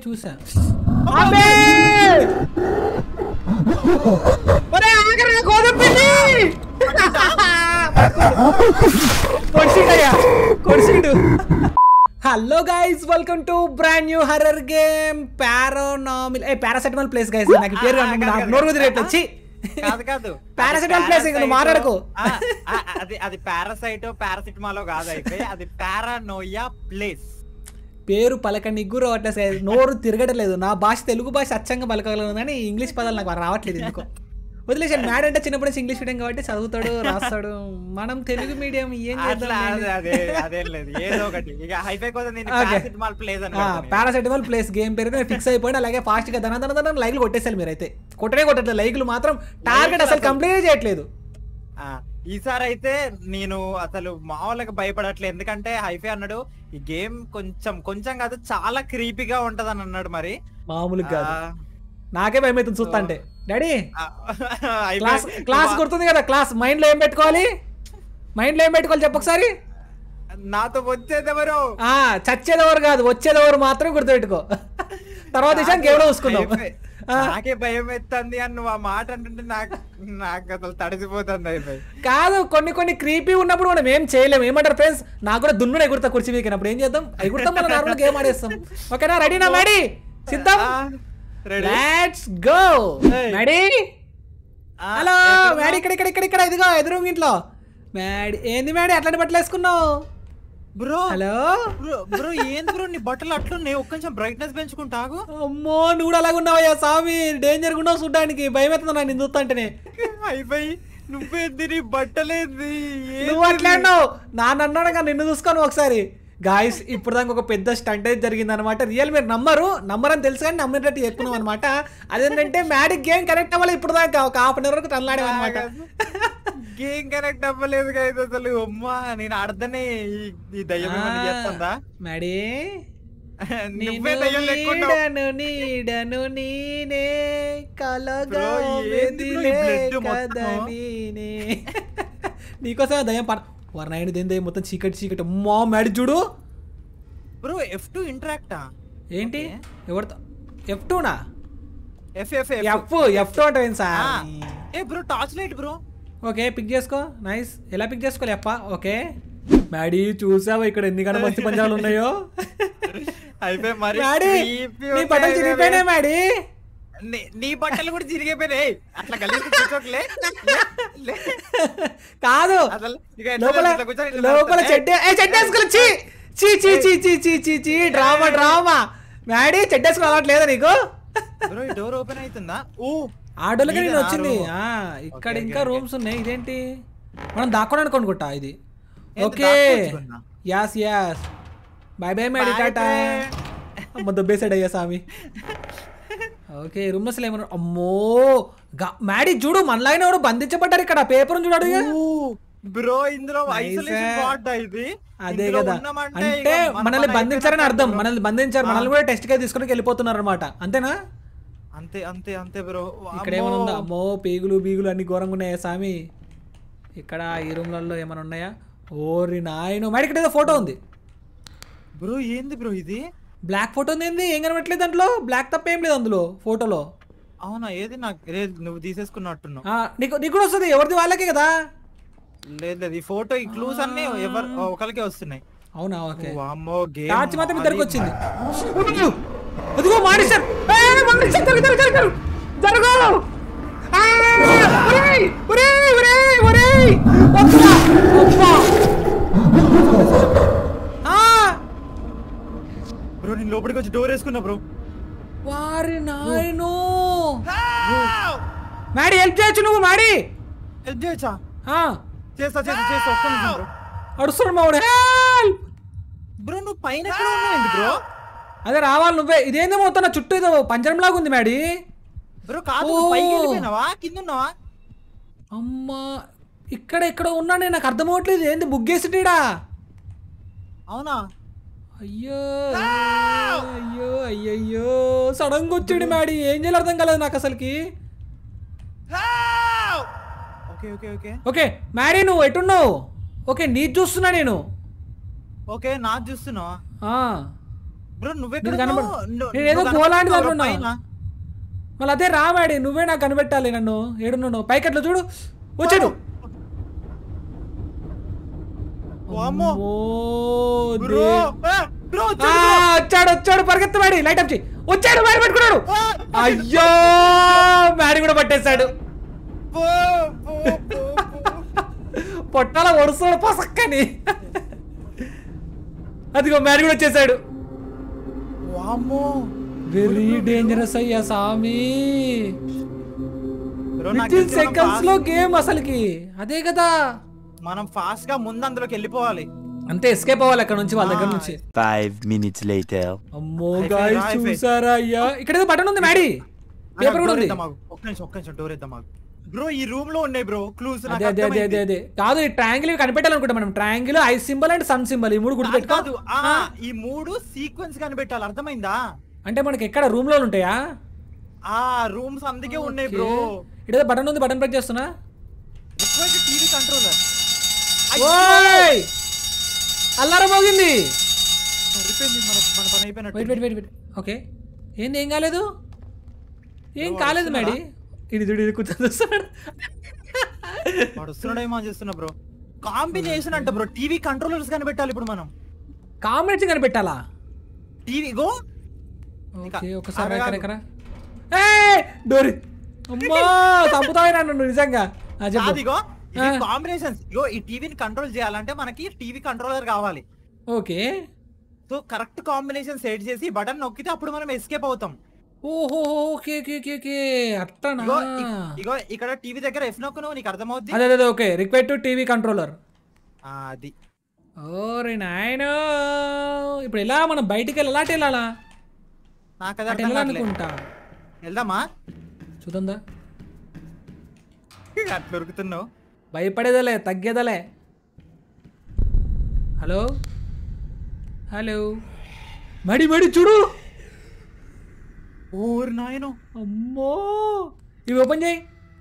చూసా అబ్బే! ఒరే, ఆగరా, గోధుమ పిండి! కొడిసిండయ్యా, కొడిసిండు hello guys welcome to brand new horror game paranormal a paracetamol place guys నాకు ఈ పేరు ఆ, నాకు కాదు, నోరు కాదు. కుదిరేట్లు వచ్చి కాదు కాదు Paracetamol place ఇంకా నువ్వు మాట్లాడకు. ఆ, ఆ, అది అది పారాసైట్ పారాసిటమాలో కాదు అయితే అది పారానోయా ప్లేస్ పేరు పలక నిగ్గురు అట్లా నోరు తిరగట్లేదు నా భాష తెలుగు భాష అచ్చంగా పలకగలను కానీ ఇంగ్లీష్ పదాలు నాకు రావట్లేదు ఎందుకో వదిలేసాను మ్యాడ్ అంటే చిన్నప్పటి నుంచి ఇంగ్లీష్ మీడియం కాబట్టి చదువుతాడు రాస్తాడు మనం తెలుగు మీడియం ఏం అట్లా చేద్దాం అదే అదే అదేం లేదు ఏదో ఒకటి ఇక హైఫై కోసం నేను Okay. పారాసిటమాల్ ప్లేస్ అని పెడతాను. పారాసెటమాల్ ప్లేస్ గేమ్ పేరు నేను ఫిక్స్ అయిపోయింది అలాగే ఫాస్ట్ గా దన దన దన లైక్లు కొట్టేసారు మీరైతే కొట్టనే కొట్టట్లేదు లైక్లు మాత్రం టార్గెట్ అసలు అసలు- కంప్లీట్ చేయట్లేదు ఆ, ఈసారి అయితే నేను అసలు మామూలుగా భయపడట్లేదు ఎందుకంటే హైఫై అన్నాడు ఈ గేమ్ కొంచెం కొంచెం కాదు చాలా క్రీపీగా ఉంటది అని అన్నాడు మరి మామూలుగా కాదు ఆ, నాకే భయం అవుతుంది చూస్తా అంటే డాడీ ఆ, హైఫై- క్లాస్ క్లాస్ గుర్తుంది కదా క్లాస్ మైండ్ లో ఏం పెట్టుకోవాలి మైండ్ లో ఏం పెట్టుకోవాలి చెప్పు ఒకసారి నాతో వచ్చేది ఎవరు ఆ చచ్చేదెవరు కాదు వచ్చేదెవరు మాత్రం గుర్తుపెట్టుకో తర్వాత విషయానికి ఎవడో చూసుకుందాం హైఫై, ఆ, నాకే భయం ఎత్తంది అని నువ్వు ఆ మాట అంటుంటే నాకు నాకు అసలు తడిసిపోతుంది అయిపోయి కాదు కొన్ని కొన్ని క్రీపీ ఉన్నప్పుడు మనం ఏం చేయలేము ఏమంటారు ఫ్రెండ్స్ నాకు కూడా దున్నుడు ఎగురుతా కుర్చీ వీకినప్పుడు ఏం చేద్దాం ఎగురుతాం మనం నార్మల్ గేమ్ ఆడేస్తాం ఓకేనా రెడీనా మేడీ సిద్ధం ready let's go Hey. Maddy hello Maddy ఇక్కడ ఇక్కడ ఇక్కడ ఇక్కడ ఇదిగో ఎదురు ఇంట్లో మేడీ ఏంది మేడీ అట్లాంటి బట్టలు వేసుకున్నావు బ్రో హలో బ్రో బ్రో ఏంది బ్రో నీ బట్టలు అట్లున్నాయి ఒక్క కొంచెం బ్రైట్నెస్ పెంచుకుంటాగు అమ్మో నువ్వు కూడా అలాగ ఉన్నావయ్యా స్వామి డేంజర్ ఉన్నావు చూడ్డానికి భయం అవుతుంది నాకు నిన్ను చూస్తుంటేనే అయిపోయి నువ్వేంది నీ బట్టలేంది నువ్వు అట్లా అన్నావు నాన్న అన్నాడు కానీ నిన్ను చూసుకోను ఒకసారి గాయస్ ఇప్పుడు దాకా ఒక పెద్ద స్టంట్ అయితే జరిగింది అనమాట రియల్ మీరు నమ్మరు నమ్మరని తెలుసు కానీ నమ్మేటట్టు చెప్పుకున్నాం అనమాట అదేంటంటే మ్యాడిక్ గేమ్ కనెక్ట్ అవ్వాలి ఇప్పుడు దాకా ఒక హాఫ్ అన్ అవర్ వరకు టన్లాడాం అనమాట గేమ్ కనెక్ట్ అవ్వలేదు కదా అసలు అమ్మా నేను ఆడదనే ఈ- ఈ దయ్యం ఏమన్నా చేస్తుందా మ్యాడీ నువ్వే దయ్యం లెక్కున్నావు నీడను నీడను నీనే కలగా Bro, ఏంది bro ఈ మెదిలే blood కదా మొత్తము? నీనే నీకోసమే దయ్యం పడ వరనాయుడు దేని దయ్యం మొత్తం చీకటి చీకటి అమ్మా మ్యాడీ చూడు బ్రో ఎఫ్ టూ ఇంటరాక్టా ఏంటి ఎవరితో ఎఫ్ టూనా F F F F two అంటే ఏంటి సార్ ఏ bro torch light bro okay pick చేసుకో నైస్ ఎలా పిక్ చేసుకోవాలి అప్ప ఓకే మ్యాడీ చూసావా ఇక్కడ ఎన్ని గంట మస్తు పంజాలు ఉన్నాయో అయిపోయి మరి మ్యాడీ creepy నీ ఉన్నాయి బట్టలు కదా. చిరిగిపోయినాయి మ్యాడీ నీ- నీ బట్టలు కూడా చిరిగిపోయినాయి అట్లా కలిసి కూర్చోకలే లే. కాదు అసలు ఇక ఎట్లా లోపల ఇట్లా కూర్చొని ఇట్లా లోపల నడుస్తుంటే, చెడ్డ ఏ చెడ్డ వేసుకోలే చీ చీ చీ చీ చీ చీ చీ చీ డ్రామా డ్రామా మ్యాడీ చెడ్డ వేసుకుని అలవాటు లేదా నీకు బ్రో ఈ డోర్ ఓపెన్ అవుతుందా ఓ ఆటోలకి నేను ఇదేనా వచ్చింది room? ఆ, ఇక్కడ ఓకే, ఇంకా ఓకే, రూమ్స్ ఉన్నాయి ఇదేంటి మనం దాక్కోడానికి అనుకుంటా ఇది ఏంటి ఓకే దాక్కోవచ్చుకున్నా? Yes yes bye bye Maddy Bye, tata friend. అమ్మ దొబ్బేసాడు అయ్యా స్వామి ఓకే రూమ్ అసలు ఏమన్నా అమ్మో గా- మ్యాడీ చూడు మనలాగానే ఎవరు బంధించబడ్డారు ఇక్కడ పేపర్ చూడాడు ఇక. బ్రో ఇందులో Nice. ఐసోలేషన్ వార్డ్ ఇది అదే ఇందులో కదా ఉన్నామంటే అంటే ఇక మన మనల్ని పని బంధించారని అయిపోయినట్టే అర్థం bro. మనల్ని బంధించారు మనల్ని కూడా టెస్ట్ గా తీసుకుని వెళ్ళిపోతున్నారు అనమాట అంతేనా అంతే అంతే అంతే బ్రో ఇక్కడ ఏమైనా ఉందా అమ్మో పేగులు బీగులు అన్ని ఘోరంగా ఉన్నాయా స్వామి ఇక్కడ ఈ రూమ్లలో ఏమైనా ఉన్నాయా ఓరి నాయను మేడ ఇక్కడ ఏదో ఫోటో ఉంది బ్రో ఏంది బ్రో ఇది బ్లాక్ ఫోటో ఉంది ఏంది ఏం కనబట్లేదు దాంట్లో బ్లాక్ తప్ప ఏం లేదు అందులో ఫోటోలో అవునా ఏది నాకు లేదు నువ్వు తీసేసుకున్నట్టున్నావు ఆ, నీకు నీకు కూడా వస్తుంది ఎవరిది వాళ్ళకే కదా లేదు లేదు ఈ ఫోటో ఈ క్లూస్ అన్ని ఎవరు ఒకరికే వస్తున్నాయి అవునా ఓకే వామ్మో గేమ్ టార్చ్ మాత్రం ఇద్దరికి వచ్చింది అయ్యో! అదిగో మానేశారు ఏయ్, మానేశారు, జరుగు, జరుగు, జరుగు, జరుగు! ఆ! ఒరేయ్, ఒరేయ్, ఒరేయ్, ఒరేయ్! వద్దురా, అబ్బా! ఆ! బ్రో నేను లోపలికి వచ్చి డోర్ వేసుకున్నా బ్రో వారి నాయను మాడి హెల్ప్ చేయొచ్చు నువ్వు మాడి హెల్ప్ చేయొచ్చా ఆ, చేస్తా చేస్తా చేస్తా ఒక్క నిమిషం బ్రో అడుస్తున్నాడు మావాడు హెల్ప్ బ్రో నువ్వు పైన ఎక్కడ ఉన్నావు బ్రో అదే రావాలి నువ్వే ఇదేందో మొత్తం నా చుట్టూ ఏదో పంజరంలాగా ఉంది మాడి బ్రో కాదు ఓ. నువ్వు పైకి వెళ్ళిపోయినావా కింద ఉన్నావా అమ్మా ఇక్కడ ఇక్కడ ఉన్నానే నాకు అర్థం అవ్వట్లేదు ఏంది బుగ్గేసిటీడా అవునా అయ్యో అయ్యో అయ్యయ్యో సడన్ గా వచ్చాడు మ్యాడీ ఏం చేయాలి అర్థం కాలేదు నాకు అసలుకి okay okay okay okay Maddy నువ్వు ఎటున్నావు ఓకే నీ చూస్తున్నా నేను ఓకే నాకు చూస్తున్నావా ఆ, బ్రో నువ్వెక్కడ నీకు కనబడ- ఉన్నావు? ను- నేను ఏదో నువ్వు గోలాంటి కనబడుతున్నావు దాంట్లో ఉన్నా. పైన. మళ్ళీ అదే రామాడి నువ్వే నాకు కనిపెట్టాలి నన్ను ఏడున్నాను పైకి అట్లా చూడు వచ్చాడు వామ్మో. అమ్మో, బ్రో దే- ఆ, బ్రో ఆ, వచ్చాడు బ్రో. వచ్చాడు వచ్చాడు పరిగెత్తు వాడి లైట్ అప్ చేయి వచ్చాడు వాడి పట్టుకున్నాడు ఆ, అయ్యో మ్యాడీ కూడా పట్టేశాడు పో, పో, పో, పో. పొట్టాల ఒడుస్తాడు పసక్కని అదిగో మ్యాడీ కూడా వచ్చేసాడు వామ్మో వెరీ డేంజరస్ అయ్యా సామి బ్రో నాకు విత్ ఇన్ తెలిసి మనం సెకండ్స్ fast- లో గేమ్ అసలుకి అదే కదా మనం ఫాస్ట్ గా ముందు అందులోకి వెళ్ళిపోవాలి అంతే ఎస్కేప్ అవ్వాలి అక్కడ నుంచి వాళ్ళ దగ్గర నుంచి Five minutes later. అమ్మో High five, guys high five. చూసారా అయ్యా ఇక్కడ ఏదో బటన్ ఉంది మ్యాడీ పేపర్ కూడా డోర్ ఉంది ఇద్దాం ఆగు. ఒక్క నిమిషం ఒక్క నిమిషం డోర్ ఇద్దాం ఆగు. బ్రో ఈ రూమ్ లో ఉన్నాయి బ్రో క్లూస్ అదే అదే అదే అదే అదే కాదు ఈ ట్రయాంగిల్ కనిపెట్టాలనుకుంటా మనం triangle eye symbol and sun symbol ఈ మూడు గుర్తుపెట్టుకో కాదు ఆ, ఈ మూడు సీక్వెన్స్ కనిపెట్టాలి అర్థమైందా అంటే మనకి ఎక్కడ రూమ్ లో ఉంటాయా ఆ రూమ్స్ అందుకే ఉన్నాయి బ్రో ఇక్కడ బటన్ ఉంది బటన్ ప్రెస్ చేస్తున్నా టీవీ కంట్రోలర్ ఓయ్ అల్లారం మోగింది మన మన పని అయిపోయినట్టు wait wait wait wait okay ఏంది ఏం కాలేదు ఏం కాలేదు మేడి ఇది చూడు ఇది కూర్చొని చూస్తున్నాడు వాడు వస్తున్నాడేమో అని చేస్తున్నా బ్రో కాంబినేషన్ అంట బ్రో టీవీ కంట్రోలర్స్ కనిపెట్టాలి ఇప్పుడు మనం కాంబినేషన్ కనిపెట్టాలా టీవీ గో ఓకే ఒకసారి ఆగు, ఎక్కడ ఆగు. ఎక్కడ ఏ డోరి అమ్మా చంపుతావే నన్ను నిజంగా ఆ, చెప్పు అదిగో ఆ. కాంబినేషన్స్ ఇగో ఈ టీవీని కంట్రోల్ చేయాలంటే మనకి టీవీ కంట్రోలర్ కావాలి okay so correct combination set చేసి బటన్ నొక్కితే అప్పుడు మనం ఎస్కేప్ అవుతాం ఓహో ఓకే ఓకే ఓకే ఓకే అట్లనా ఇగో ఇ- ఇగో ఇక్కడ టీవీ దగ్గర ఎఫ్ నొక్కు నీకు అర్థమవుద్ది అదే అదే okay request to TV controller ఆ, అది ఓరే నాయన ఇప్పుడు ఎలా మనం బయటికి వెళ్ళాలా అటు వెళ్ళాలా నాకు అది అటు అర్థం కావట్లేదు. వెళ్ళాలనుకుంటా వెళ్దామా చూద్దా అట్లా ఉరుకుతున్నావు భయపడేదలే తగ్గేదలే హలో హలో మడి మడి చూడు ఊరు నాయను అమ్మో ఇవి ఓపెన్ చేయి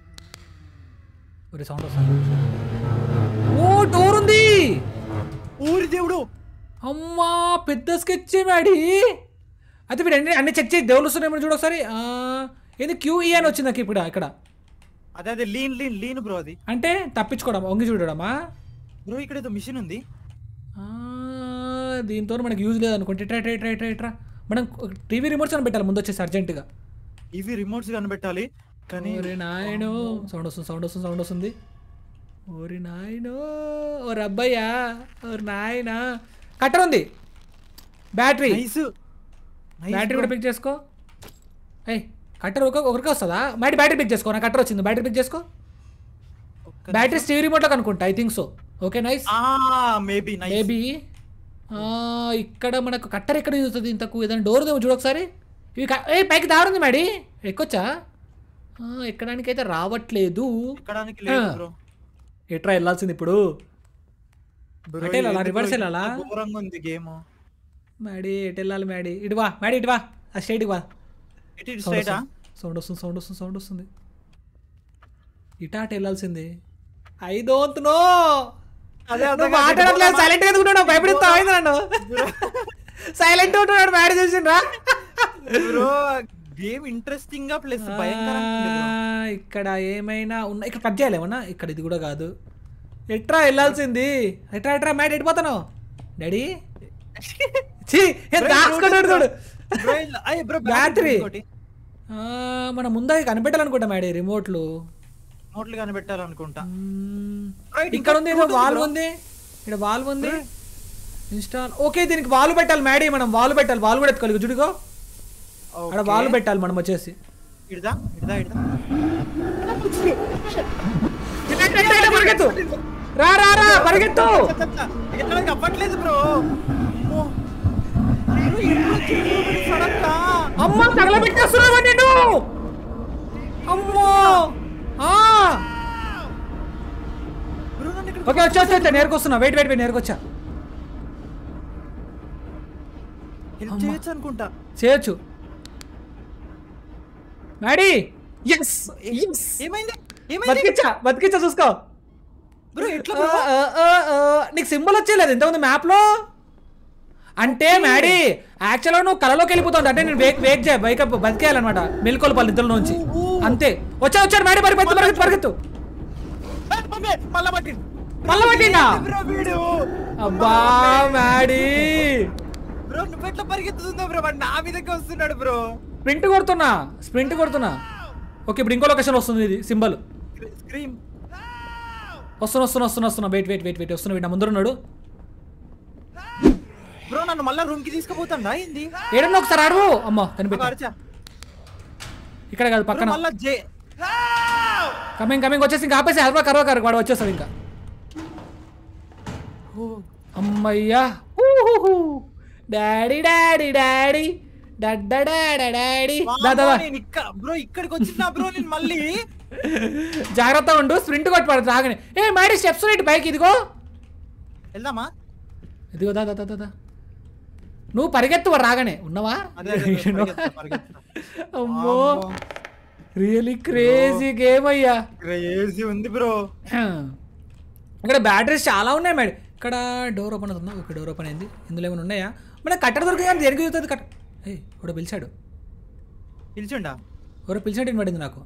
ఒరే సౌండ్ వస్తుంది ఓ డోర్ ఉంది ఊరి దేవుడు అమ్మా పెద్ద స్కెచ్ మ్యాడీ అయితే వీడు అన్ని అన్ని చెక్ చేయి దేవుళ్ళు వస్తున్నాయి చూడు ఒకసారి ఆ, ఏంది క్యూఈ అని వచ్చింది నాకు ఇప్పుడు ఇక్కడ అదే అదే లీన్ లీన్ లీన్ బ్రో అది అంటే తప్పించుకోవడం వంగి చూడడమా బ్రో ఇక్కడ ఏదో మిషన్ ఉంది ఆ, దీంతో మనకి యూజ్ లేదు అనుకుంటే ఇట్రా ఇట్రా ఇట్రా ఇట్రా ఇట్రా మనం టీవీ రిమోట్స్ అని పెట్టాలి ముందు వచ్చేసి అర్జెంటుగా ఇవి రిమోట్స్ కనిపెట్టాలి కానీ ఓరి నాయనో సౌండ్ వస్తుంది సౌండ్ వస్తుంది సౌండ్ వస్తుంది ఓరి నాయనో ఓ రబ్బయ్యా ఓరి నాయన కట్టర్ ఉంది బ్యాటరీ నైస్ బ్యాటరీ కూడా పిక్ చేసుకో ఏయ్ కట్టర్ ఒక ఒకరికి వస్తుందా మైట్ బ్యాటరీ పిక్ చేసుకో నా కట్టర్ వచ్చింది బ్యాటరీ పిక్ చేసుకో బ్యాటరీ స్టీవ్ రిమోట్లో కనుక్కుంటా I think so okay nice ఆ మేబీ నైస్ మేబీ ఇక్కడ మనకు కట్టర్ ఎక్కడ యూజ్ అవుతుంది ఇంతకు ఏదైనా డోర్ ఉందేమో చూడు ఒకసారి ఇవి క- ఏ పైకి దారి ఉంది మేడి ఎక్కొచ్చా ఆ, ఎక్కడానికి అయితే రావట్లేదు ఎక్కడానికి లేదు ఆ. బ్రో ఎట్రా వెళ్ళాల్సింది ఇప్పుడు బ్రో, అటే వెళ్ళాలా? ఎందుకు రివర్స్ ఇంత వెళ్ళాలా? ఘోరంగా ఉంది గేమ్ మేడి ఎటు వెళ్ళాలి మేడి ఇటు వా మేడి ఇటు వా ఆ స్ట్రైట్కి వా ఇటు ఇటు సౌండ్ స్ట్రైటా వస్తుంది సౌండ్ వస్తుంది సౌండ్ వస్తుంది సౌండ్ వస్తుంది ఇటా అటు వెళ్ళాల్సింది ఐ డోంట్ నో అదే అర్థం నువ్వు కాదు. మాట్లాడట్లేదు సైలెంట్ ఎందుకుంటున్నావు భయపడిస్తావు అయింది నన్ను సైలెంట్ ఉంటున్నాడు మ్యారేజ్ చేసిండ్రా బ్రో గేమ్ ఇంట్రెస్టింగ్ గా ప్లస్ భయంకరంగా ఉంది బ్రో ఆ, ఇక్కడ ఏమైనా ఉన్నా ఇక్కడ కట్ చేయాలి ఏమన్నా ఇక్కడ ఇది కూడా కాదు ఎట్రా వెళ్ళాల్సింది ఎట్రా ఎట్రా మ్యాట్ ఎడిపోతాను డాడీ ఛీ ఏ దాచుకుంటాడు చూడు బ్రో ఇలా- అయ్య బ్రో బ్యాటరీ. ఇంకోటి. ఆ, మన ముందే కనిపెట్టాలనుకుంటా మ్యాడీ రిమోట్లు నోట్లు కనిపెట్టాలనుకుంటా మ్మ్. Right, ఇక్కడ ఉంది ఏదో ఇంకో వాల్వ్ bro. ఉంది ఇక్కడ వాల్వ్ ఉంది ఇన్స్టాల్ ఓకే దీనికి వాల్వ్ పెట్టాలి మ్యాడీ మనం వాల్వ్ పెట్టాలి వాల్వ్ కూడా ఎత్తుకోవాలి చూడుకో అక్కడ Okay. వాల్వ్ పెట్టాలి మనం వచ్చేసి ఇడదా ఇడదా ఇడదా ఇట్లా, ఇట్లా, ఇట్లా, ఇట్లా, పరిగెత్తు రా రా రా పరిగెత్తు ఎక్కడికి అవ్వట్లేదు బ్రో అమ్మో. బ్రో, ఇంట్లో చిక్కులు పడి సడన్గా. అమ్మ తగలబెట్టేస్తున్నావా నేను అమ్మో ఆ బ్రో, నన్ను ఇక్కడ ఓకే వచ్చా వచ్చా వచ్చా నేర్కొస్తున్నా వెయిట్ వెయిట్ వెయిట్ నేర్కొచ్చా హెల్ప్ చేయొచ్చు అనుకుంటా చేయొచ్చు మ్యాడీ ఎస్ ఎస్ ఏమైంది ఏమైంది బతికిచ్చా బతికిచ్చా చూసుకో బ్రో ఎట్లా ఆ, బ్రో ఆ, ఆ, ఆ, నీకు సింబల్ వచ్చేలేదు ఇంతకుముందు మ్యాప్లో అంటే మ్యాడీ యాక్చువల్గా నువ్వు కలలోకి వెళ్ళిపోతుంది అంటే నేను వేక్ వేక్ చేయ బైక్ బతికేయాలన్నమాట మెల్కోలు నిద్రలో నుంచి అంతే వచ్చా వచ్చాడు మ్యాడీ పరిగెత్తు పరిగెత్తు పరిగెత్తు ఏ, మమ్మీ, మళ్ళా పట్టిండు మళ్ళా పట్టిండా బ్రో వీడు అబ్బా మ్యాడీ బ్రో నువ్వెట్లా పరిగెత్తుతుందో బ్రో వాడు నా మీదకి వస్తున్నాడు బ్రో స్ప్రింట్ కొడుతున్నా స్ప్రింట్ కొడుతున్నా ఓకే ఇప్పుడు ఇంకో లొకేషన్ వస్తుంది ఇది సింబల్ స్క్రీమ్ వస్తున్నా వస్తున్నా వస్తున్నా వస్తున్నా వెయిట్ వెయిట్ వెయిట్ వెయిట్ వస్తున్నా వీడు నా ముందర ఉన్నాడు బ్రో నన్ను మళ్ళా రూమ్ కి తీసుకుపోతాడా ఏంది ఏడన్నా ఒకసారి అడుగు అమ్మా కనిపెట్టా అరచా. ఇక్కడ కాదు బ్రో, పక్కన మళ్ళా జే కమింగ్ కమింగ్ వచ్చేసి ఇంకా ఆపేసి హల్వా కరవా కరు వాడు వచ్చేస్తాడు ఇంకా అమ్మయ్యా ఊహుహు. డాడీ డాడీ డాడీ డడ్డా డాడా డాడీ దా దా, దా. నేను ఇక్కడ బ్రో ఇక్కడికి వచ్చినా బ్రో నేను మళ్ళీ జాగ్రత్త ఉండు స్ప్రింట్ కొట్టి పడుతుంది రాగానే ఏ మేడీ స్టెప్స్ ఇటు బైక్ ఇదిగో వెళ్దామా ఇదిగో దా దా దా, దా దా నువ్వు పరిగెత్తు వాడు రాగానే ఉన్నావా అదే అదే, అదే, పరిగెత్తుతా, పరిగెత్తుతా. అమ్మో రియలీ క్రేజీ గేమ్ అయ్యా ఏసీ ఉంది బ్రో ఇక్కడ బ్యాటరీస్ చాలా ఉన్నాయి మేడం ఇక్కడ డోర్ ఓపెన్ అవుతుందా ఓకే డోర్ ఓపెన్ అయింది ఇందులో ఏమైనా ఉన్నాయా మన కట్టర్ దొరికి కానీ దేనికి చూస్తుంది కట్ట ఏ ఎవడో పిలిచాడు పిలిచిండా ఎవరో పిలిచాడు పడింది నాకు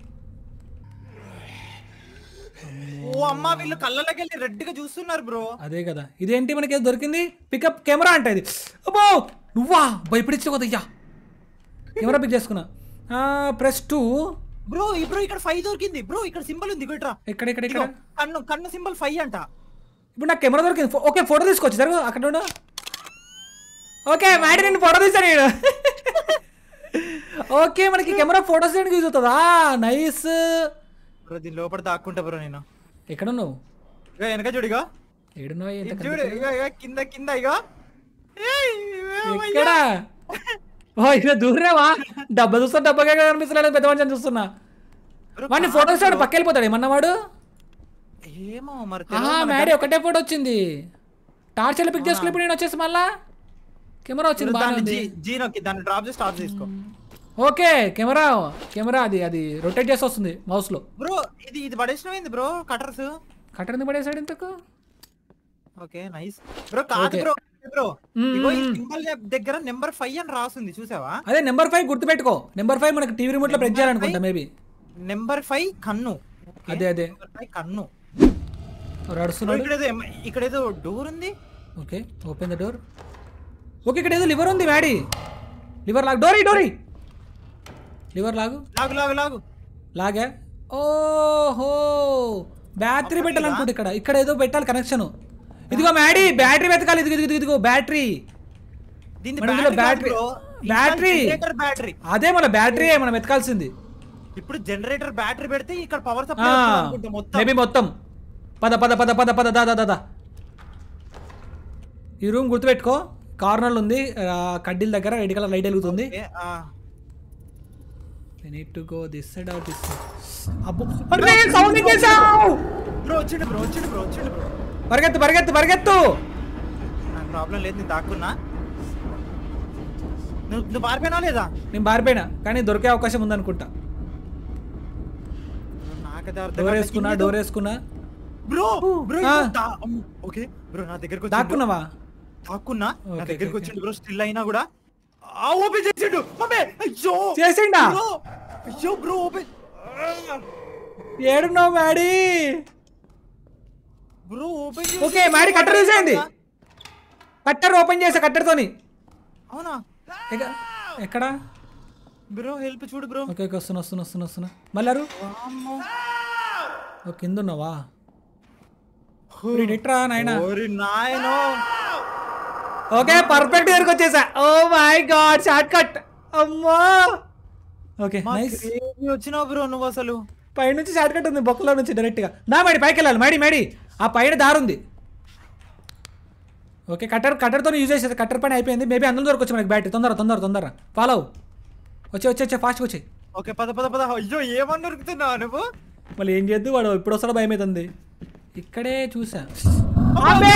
ఓ అమ్మా వీళ్ళు కళ్ళలోకి వెళ్ళి రెడ్ గా చూస్తున్నారు బ్రో అదే కదా ఇదేంటి మనకి ఏదో దొరికింది పికప్ కెమెరా అంట ఇది అబ్బో నువ్వా భయపడిచ్చు కదయ్యా కెమెరా పిక్ చేసుకున్నా ప్రెస్ టూ బ్రో బ్రో ఇక్కడ ఫైవ్ దొరికింది బ్రో ఇక్కడ సింబల్ ఉంది ఇట్రా ఎక్కడ ఎక్కడ ఇక్కడ కన్ను కన్ను సింబల్ ఫైవ్ అంట ఇప్పుడు నాకు కెమెరా దొరికింది ఫో- ఓకే ఫోటో తీసుకోవచ్చు జరుగు అక్కడ ఉండు ఓకే మ్యాడీ నేను ఫోటో తీసాను నేను ఓకే మనకి కెమెరా ఫోటోస్ చేయడానికి యూజ్ అవుతుందా నైస్ బ్రో దీని లోపల దాక్కుంటా బ్రో నేను ఎక్కడ ఉన్నావు ఇగో వెనక చూడిగా ఏడున్నావు ఎంత చూడు ఇగో ఇగో కింద కింద ఇగో ఏయ్, కనిపిస్తుంది? ఎక్కడ ఓ ఇక్కడ దూరేవా డబ్బా చూస్తా డబ్బాగా కనిపిస్తలేదు పెద్ద మనిషిని చూస్తున్నా బ్రో, వాడిని ఫోటోస్ వాడు పక్క వెళ్ళిపోతాడు ఏమన్నా వాడు ఏమో మరి ఆహా తెలియదు మనకి. మ్యాడీ ఒకటే ఫోటో వచ్చింది టార్చ్ ఎలా పిక్ చేసుకుని ఇప్పుడు నేను వచ్చేసి మళ్ళా కెమెరా వచ్చింది బాగానే దాన్ని ఉంది జీ జీ నొక్కి దాన్ని డ్రాప్ చేసి స్టార్ట్ చేసుకో ఓకే కెమెరా కెమెరా అది అది రొటేట్ చేసి వస్తుంది మౌస్ లో బ్రో ఇది ఇది పడేసినమైంది బ్రో కటర్స్ కట్టర్ ఎందుకు పడేసాడు ఇంతకు ఓకే నైస్ బ్రో కాదు Okay. బ్రో బ్రో మ్మ్, ఇగో ఈ మ్మ్. సింబల్ దగ్గర నెంబర్ ఫైవ్ అని రాస్తుంది చూసావా అదే నెంబర్ ఫైవ్ గుర్తుపెట్టుకో నెంబర్ ఫైవ్ మనకి టీవీ రిమోట్ లో ప్రెస్ చేయాలనుకుంటా మేబీ నెంబర్ ఫైవ్ కన్ను Okay. అదే అదే నెంబర్ ఫైవ్ కన్ను బ్రో, నడుస్తున్నాడు ఇక్కడ ఏదో ఎమ- ఇక్కడ ఏదో డోర్ ఉంది okay open the door okay ఇక్కడ ఏదో లివర్ ఉంది మ్యాడీ లివర్ లాగ్ డోరీ డోరీ లివర్ లాగు లాగు లాగు లాగు లాగా ఓహో బ్యాటరీ పెట్టాలనుకుంటా ఇక్కడ ఇక్కడ ఏదో పెట్టాలి కనెక్షన్ ఇదిగో మ్యాడీ బ్యాటరీ వెతకాలి ఇదిగో ఇదిగో ఇదిగో బ్యాటరీ దీని మన ఇందులో battery battery- battery. Generator battery అదే మన బ్యాటరీ మనం వెతకాల్సింది ఇప్పుడు జనరేటర్ బ్యాటరీ పెడితే ఇక్కడ పవర్ సప్లై అనుకుంటా మొత్తం మేబీ మొత్తం పద పద పద పద పద దాదా దాదా ఈ రూమ్ గుర్తుపెట్టుకో కార్నర్లో ఉంది ఆ, కడ్డీల దగ్గర రెడ్ కలర్ లైట్ వెలుగుతుంది Okay, ఆ. Need to go this side or this అబ్బో అరే సౌండ్ చేసావు బ్రో వచ్చిండు బ్రో వచ్చిండు బ్రో వచ్చిండు బ్రో పరిగెత్తు పరిగెత్తు పరిగెత్తు నాకు ప్రాబ్లం లేదు నేను దాక్కున్నా నువ్వు నువ్వు పారిపోయినా లేదా నేను బారిపోయినా కానీ దొరికే అవకాశం ఉందనుకుంటా నాకైతే అర్థం డోర్ కావట్లేదు. వేసుకున్నా కింద డోర్ వేసుకున్నా బ్రో బ్రో ఆ. ఓకే బ్రో నా దగ్గరకు వచ్చిండు. దాక్కున్నావా దాక్కున్నా నా Okay, దగ్గరకు okay, వచ్చిండు బ్రో స్టిల్ అయినా కూడా ఆ ఓపెన్ చేసిండు మమ్మే అయ్యో చేసిండా? బ్రో, అయ్యో బ్రో ఓపెన్ ఏడున్నావు Maddy bro open okay Maddy cutter use అయింది కట్టర్ ఓపెన్ చేసా కట్టర్తోని అవునా ఎక్క- ఎక్కడ బ్రో హెల్ప్ చూడు బ్రో ఓకే ఓకే వస్తున్నా వస్తున్నా వస్తున్నా వస్తున్నా మళ్ళారు వామ్మో. ఓ కింద ఉన్నావా ఇట్రా నాయనా ఓరి నాయనో ఓకే పర్ఫెక్ట్ దగ్గరకు వచ్చేసా oh my god shortcut అమ్మా ఓకే మా నైస్ crazy వచ్చినావు బ్రో నువ్వు అసలు పైనుంచి షార్ట్ కట్ ఉంది బొక్కలో నుంచి డైరెక్ట్ గా దా మేడి పైకి వెళ్ళాలి మేడి మేడి ఆ పైన దారి ఉంది ఓకే కట్టర్ కట్టర్తో యూజ్ చేసేది కట్టర్ పని అయిపోయింది మేబీ అందులో దొరకొచ్చు మనకి బ్యాటరీ తొందర తొందర తొందర ఫాలో వచ్చే వచ్చే వచ్చే ఫాస్ట్గా వచ్చే ఓకే పద పద పద అయ్యో ఏమని దొరుకుతున్నావు నువ్వు మళ్ళీ ఏం చేద్దు వాడు ఇప్పుడు వస్తాడో భయం అవుతుంది ఇక్కడే చూసా అబ్బే!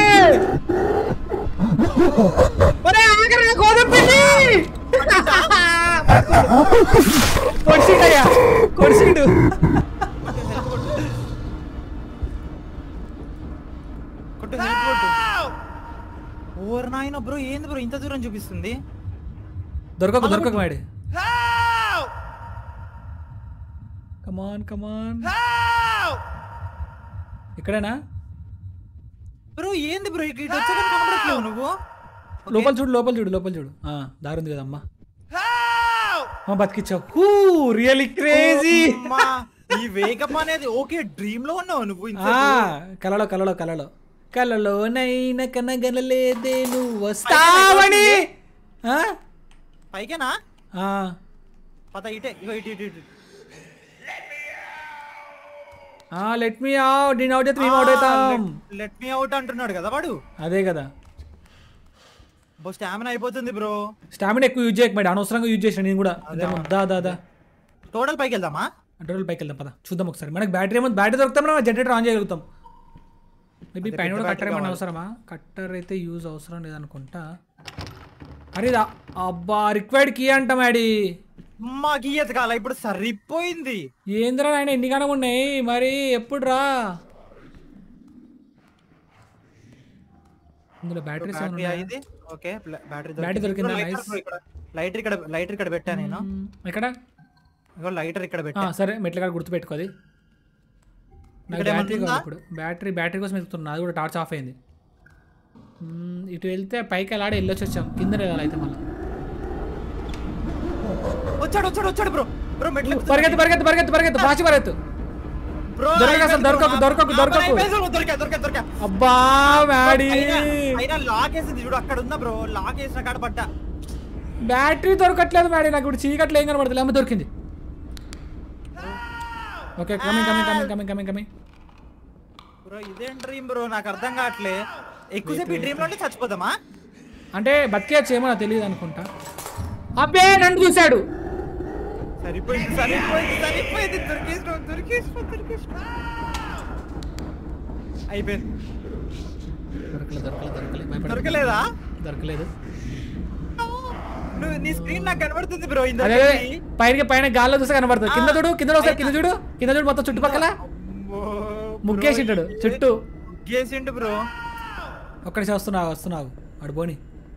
ఒరే, ఆగరా, గోధుమ పిండి! కొడిసిండయ్యా కొడిసిండు కొట్టు help కొట్టు ఓర్ నాయన బ్రో ఏంది బ్రో ఇంత దూరం చూపిస్తుంది దొరకకు దొరకకు మేడి కమాన్ కమాన్ ఇక్కడేనా బ్రో ఏంది బ్రో ఇటు వచ్చాక కనబడట్లేవు నువ్వు లోపల చూడు లోపల చూడు లోపల చూడు ఆ, దారి ఉంది కదమ్మా అమ్మ బతికిచ్చావు హూ రియలీ క్రేజీ అమ్మా, ఈ వేగం అనేది ఓకే డ్రీమ్ లో ఉన్నావు నువ్వు ఇంత కలలో కలలో కలలో కలలోనైనా కనగనలేదే నువ్వు వస్తావని ఆ? పైకేనా ఆ. పత ఇటే ఇగో ఇటు ఇటు ఇటు ఆ లెట్ మీ అవుట్ నేను అవుట్ అయితే మేము అవుట్ అవుతాం లెట్ మీ అవుట్ అంటున్నాడు కదా వాడు అదే కదా బో స్టామినా అయిపోతుంది బ్రో స్టామినా ఎక్కువ యూజ్ చేయక మేడం అనవసరంగా యూజ్ చేసిన నేను కూడా దా దా దా టోటల్ పైకి వెళ్దామా అంటే రోజులు పైకి వెళ్దాం పద చూద్దాం ఒకసారి మనకి బ్యాటరీ ఏమో బ్యాటరీ దొరుకుతాం మనం జనరేటర్ ఆన్ చేయగలుగుతాం మేబీ పైన కూడా కట్టర్ ఏమన్నా అవసరమా కట్టర్ అయితే యూజ్ అవసరం లేదనుకుంటా అరే ఇదా అబ్బా రిక్వైర్డ్ కీ అంట మ్యాడీ మా గీయత కాల ఇప్పుడు సరిపోయింది ఏంద్రా నాయన ఎన్ని గణం ఉన్నాయి మరి ఎప్పుడు రా ఇందులో బ్యాటరీస్ ఏమైనా బ్యాటరీ ఉన్నాయా? అయింది ఓకే బ్యాటరీ Battery దొరికిందా? Nice. లైటర్ ఇక్కడ లైటర్ ఇక్కడ పెట్టా నేను మ్మ్. ఎక్కడ ఇగో లైటర్ ఇక్కడ ఆ, పెట్టా సరే మెట్ల కాడ గుర్తుపెట్టుకోది నాకు ఇక్కడ ఏమన్నా బ్యాటరీ ఉందా? కావాలి ఇప్పుడు బ్యాటరీ బ్యాటరీ కోసం వెతుకుతున్నా అది కూడా టార్చ్ ఆఫ్ అయింది మ్మ్, ఇటు వెళ్తే పైకి వెళ్ళాడి వెళ్ళొచ్చి వచ్చాం కింద వెళ్ళాలి అయితే మళ్ళీ వచ్చాడు వచ్చాడు వచ్చాడు బ్రో బ్రో మెట్లు పరిగెత్తు పరిగెత్తు పరిగెత్తు పరిగెత్తు ఫాస్ట్ పరిగెత్తు బ్రో దొరకదు అసలు, దొరకకు, దొరకకు, దొరకకు. దొరికా దొరికా దొరికా అబ్బా మ్యాడీ అయినా లాక్ వేసింది చూడు అక్కడ ఉందా బ్రో లాక్ వేసిన కాడ పడ్డా బ్యాటరీ దొరకట్లేదు మ్యాడీ నాకు ఇప్పుడు చీకట్లు ఏం కనబడుతుంది అమ్మ దొరికింది okay coming coming coming coming coming coming bro ఇదేం డ్రీమ్ బ్రో నాకు అర్థం కావట్లే ఎక్కువసేపు ఈ డ్రీమ్ లో ఉంటే చచ్చిపోదామా అంటే బతికేయచ్చు ఏమో నాకు తెలియదు అనుకుంటా అబ్బే నన్ను చూశాడు సరిపోయింది సరిపోయింది సరిపోయింది దొరికేసిన దొరికేసిన దొరికేసిన అయిపోయింది దొరకలేదు దొరకలేదు దొరకలేదు భయపడ దొరకలేదా దొరకలేదు నువ్వు నీ స్క్రీన్ నాకు కనబడుతుంది బ్రో అదే ఇందాక అదే, పైన పైన గాల్లో చూస్తే కనబడుతుంది కింద చూడు కింద ఒకసారి కింద చూడు కింద చూడు మొత్తం చుట్టుపక్కల ముగ్గేసింటాడు చుట్టూ ముగ్గేసిండు బ్రో ఒక్కడి వస్తున్నావు వస్తున్నావు అడు పోని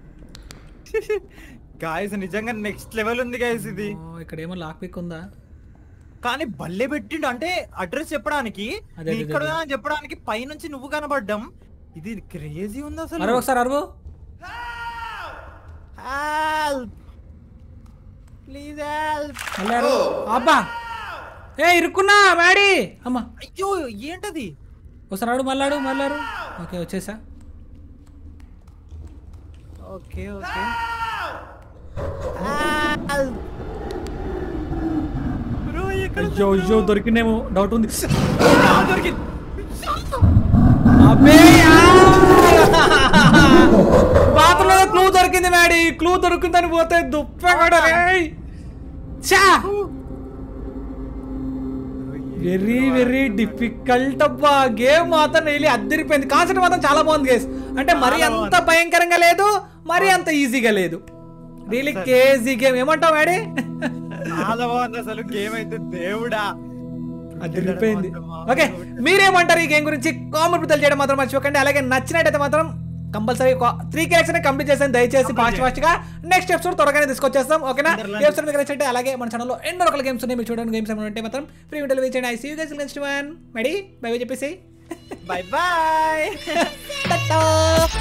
గాయస్ నిజంగా నెక్స్ట్ లెవెల్ ఉంది గాయస్ ఇది ఓ, ఇక్కడ ఏమో లాక్ పిక్ ఉందా కానీ బల్లే పెట్టిండు అంటే అడ్రస్ చెప్పడానికి అదే, నీ అదే, ఇక్కడ అదే. ఉన్నా అని చెప్పడానికి పైనుంచి నువ్వు కనబడ్డం ఇది క్రేజీ ఉంది అసలు అరవు ఒకసారి అరవు ప్లీజ్ హెల్ప్ మళ్ళీ అరవు అబ్బా ఏ ఇరుక్కున్నా మ్యాడీ అమ్మ అయ్యో ఏంటది ఒకసారి అడు మళ్ళాడు మళ్ళాడు ఓకే వచ్చేసా ఓకే ఓకే బ్రో ఎక్కడ అయ్యో అయ్యో దొరికిందేమో డౌట్ ఉంది ఆ, దొరికింది అబ్బే బాత్రూంలో క్లూ దొరికింది మ్యాడీ క్లూ దొరికిందని పోతే దుప్పగడ రేయ్ చా వెరీ వెరీ డిఫికల్ట్ అబ్బా గేమ్ మాత్రం వెళ్ళి అద్దరిపోయింది కాన్సెప్ట్ మాత్రం చాలా బాగుంది గేస్ అంటే మరి చాలా అంత భయంకరంగా లేదు మరి అంత ఈజీగా లేదు రియలీ కేజీ గేమ్ ఏమంటావు మ్యాడీ చాలా బాగుంది అసలు గేమ్ అయితే దేవుడా అదిరిపోయింది ఓకే మీరేమంటారు ఈ గేమ్ గురించి కామెంట్ తెలియజేయడం మాత్రం మర్చిపోకండి అలాగే నచ్చినట్టయితే మాత్రం కంపల్సరీ త్రీ క్యారెక్టర్స్ కంప్లీట్ చేసాను దయచేసి ఫాస్ట్ ఫాస్ట్ గా నెక్స్ట్ ఎపిసోడ్ త్వరగానే తీసుకొచ్చేస్తాం ఓకేనా Wonderland. ఎపిసోడ్ మీకు నచ్చినట్టే అలాగే మన ఛానల్లో ఎన్నో రకాల గేమ్స్ ఉన్నాయి మీరు చూడండి గేమ్స్ ఏమైనా ఉంటే మాత్రం ఫ్రీ వింటలు వేచండి I see you guys next one Maddy bye bye చెప్పేసి బై బాయ్ Ta-ta.